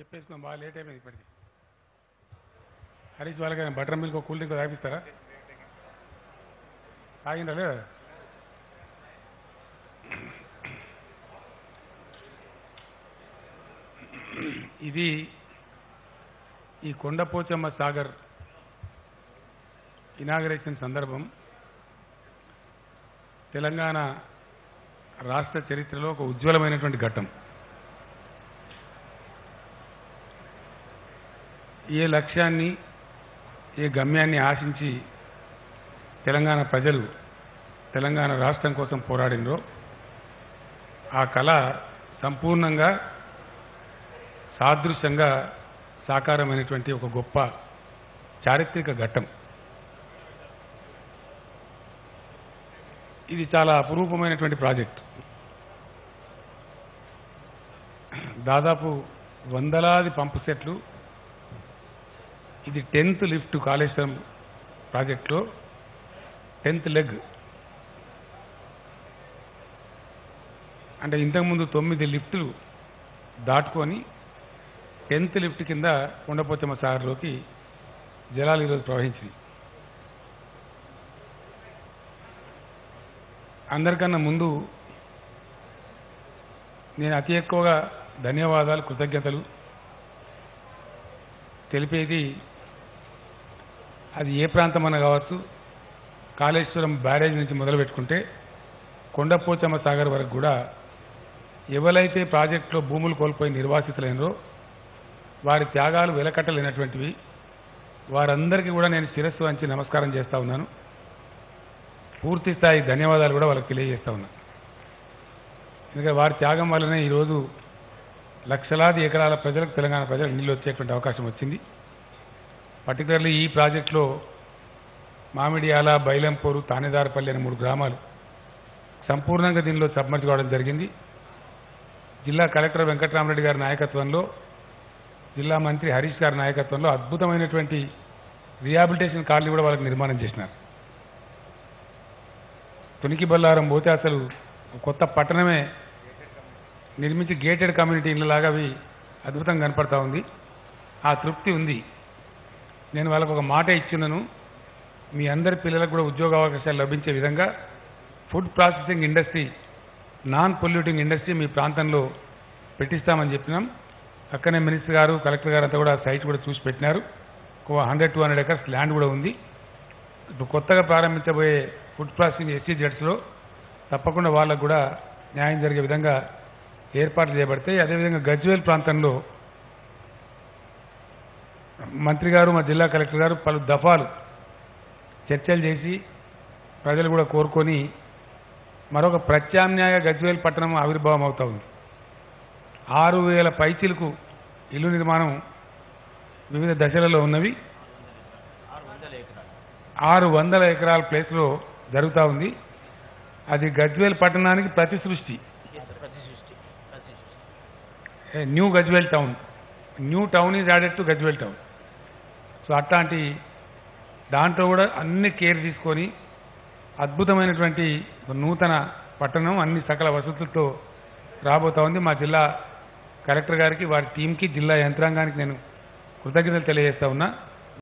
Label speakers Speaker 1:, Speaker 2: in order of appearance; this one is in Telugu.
Speaker 1: చెప్పేసుకున్నాం బాగా లేట్ అయిపోయింది ఇప్పటికి హరీష్ వాళ్ళకి బటర్ మిల్క్ కూల్ డ్రింక్ తాగిస్తారా తాగిందా లేదా ఇది ఈ కొండపోచమ్మ సాగర్ ఇనాగరేషన్ సందర్భం తెలంగాణ రాష్ట్ర చరిత్రలో ఒక ఉజ్వలమైనటువంటి ఘట్టం ఏ లక్ష్యాన్ని ఏ గమ్యాన్ని ఆశించి తెలంగాణ ప్రజలు తెలంగాణ రాష్ట్రం కోసం పోరాడినరో ఆ కళ సంపూర్ణంగా సాదృశ్యంగా సాకారమైనటువంటి ఒక గొప్ప చారిత్రక ఘట్టం ఇది చాలా అపురూపమైనటువంటి ప్రాజెక్ట్ దాదాపు వందలాది పంపు సెట్లు ఇది టెన్త్ లిఫ్ట్ కాళేశ్వరం ప్రాజెక్టులో టెన్త్ లెగ్ అంటే ఇంతకుముందు తొమ్మిది లిఫ్టులు దాటుకొని టెన్త్ లిఫ్ట్ కింద కొండపోచమ్మ సాగర్లోకి జలాలు ఈరోజు ప్రవహించింది అందరికన్నా ముందు నేను అతి ఎక్కువగా ధన్యవాదాలు కృతజ్ఞతలు తెలిపేది అది ఏ ప్రాంతమన్నా కావచ్చు కాళేశ్వరం బ్యారేజ్ నుంచి మొదలు పెట్టుకుంటే కొండపోచమ్మ సాగర్ వరకు కూడా ఎవరైతే ప్రాజెక్టులో భూములు కోల్పోయి నిర్వాసితులైనరో వారి త్యాగాలు వెలకట్టలేనటువంటివి వారందరికీ కూడా నేను శిరస్సు వంచి నమస్కారం చేస్తా ఉన్నాను పూర్తి స్థాయి ధన్యవాదాలు కూడా వాళ్ళకి తెలియజేస్తా ఉన్నాను ఎందుకంటే వారి త్యాగం వల్లనే ఈరోజు లక్షలాది ఎకరాల ప్రజలకు తెలంగాణ ప్రజలకు నీళ్ళు వచ్చేటువంటి అవకాశం వచ్చింది పర్టికులర్లీ ఈ ప్రాజెక్టులో మామిడియాల బైలంపూరు తానేదారపల్లి అనే మూడు గ్రామాలు సంపూర్ణంగా దీనిలో సబ్మర్జ్ కావడం జరిగింది జిల్లా కలెక్టర్ వెంకటరామరెడ్డి గారి నాయకత్వంలో జిల్లా మంత్రి హరీష్ గారి నాయకత్వంలో అద్భుతమైనటువంటి రిహాబిలిటేషన్ కాలనీ కూడా వాళ్ళకి నిర్మాణం చేసినారు తునికి బల్లారం పోతే అసలు ఒక కొత్త పట్టణమే నిర్మించి గేటెడ్ కమ్యూనిటీ ఇళ్ళలాగా అవి అద్భుతంగా కనపడతా ఉంది ఆ తృప్తి ఉంది నేను వాళ్ళకు ఒక మాట ఇచ్చినాను మీ అందరి పిల్లలకు కూడా ఉద్యోగ అవకాశాలు లభించే విధంగా food processing industry non polluting industry మీ ప్రాంతంలో పెట్టిస్తామని చెప్పినాం పక్కనే మినిస్టర్ గారు కలెక్టర్ గారు అంతా కూడా సైట్ కూడా చూసి పెట్టినారు ఒక hundred two hundred acres land కూడా ఉంది ఇప్పుడు కొత్తగా ప్రారంభించబోయే ఫుడ్ ప్రాసెసింగ్ ఎస్టీ జెడ్స్లో తప్పకుండా వాళ్ళకు కూడా న్యాయం జరిగే విధంగా ఏర్పాట్లు చేయబడతాయి అదేవిధంగా గజ్వేల్ ప్రాంతంలో మంత్రి గారు మా జిల్లా కలెక్టర్ గారు పలు దఫాలు చర్చలు చేసి ప్రజలు కూడా కోరుకొని మరొక ప్రత్యామ్నాయ గజ్వేల్ పట్టణం ఆవిర్భావం అవుతా ఉంది ఆరు వేల పైచిలకు ఇల్లు నిర్మాణం వివిధ దశలలో ఉన్నవి ఆరు వందల ఎకరాల ప్లేస్లో జరుగుతూ ఉంది అది గజ్వేల్ పట్టణానికి ప్రతి సృష్టి a, new Gajwel town new town is added to Gajwel town so అట్లాంటి దాంట్లో కూడా అన్ని కేర్ తీసుకొని అద్భుతమైనటువంటి ఒక నూతన పట్టణం అన్ని సకల వసతులతో రాబోతా ఉంది మా జిల్లా కలెక్టర్ గారికి వారి టీంకి జిల్లా యంత్రాంగానికి నేను కృతజ్ఞతలు తెలియజేస్తా ఉన్నా